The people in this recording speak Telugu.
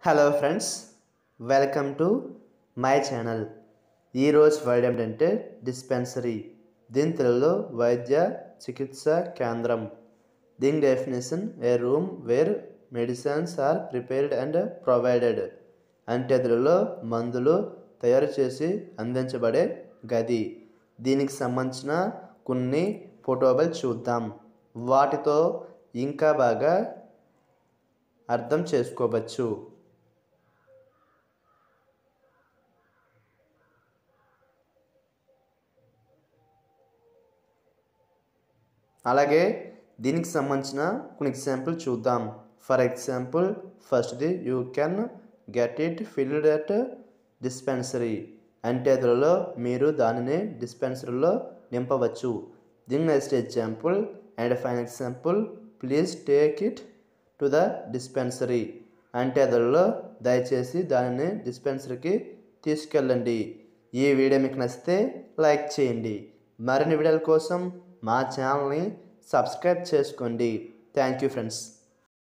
hello friends welcome to my channel ఈరోజు వర్డ్ ఏమిటంటే డిస్పెన్సరీ దీని తెలుగులో వైద్య చికిత్స కేంద్రం దీని definition a room where medicines are prepared and provided అంటే తెలుగులో మందులు తయారు చేసి అందించబడే గది దీనికి సంబంధించిన కొన్ని ఫోటోలు చూద్దాం వాటితో ఇంకా బాగా అర్థం చేసుకోవచ్చు అలాగే దీనికి సంబంధించిన కొన్ని ఎగ్జాంపుల్ చూద్దాం ఫర్ ఎగ్జాంపుల్ ఫస్ట్ది you can get it filled at dispensary అంటే అందులో మీరు దానిని డిస్పెన్సరీలో నింపవచ్చు దీని next example and fine example please take it to the dispensary అంటే అందులో దయచేసి దానిని డిస్పెన్సరీకి తీసుకెళ్ళండి ఈ వీడియో మీకు నచ్చితే లైక్ చేయండి మరిన్ని వీడియోల కోసం మా ఛానల్ని సబ్స్క్రైబ్ చేసుకోండి థ్యాంక్ యూ ఫ్రెండ్స్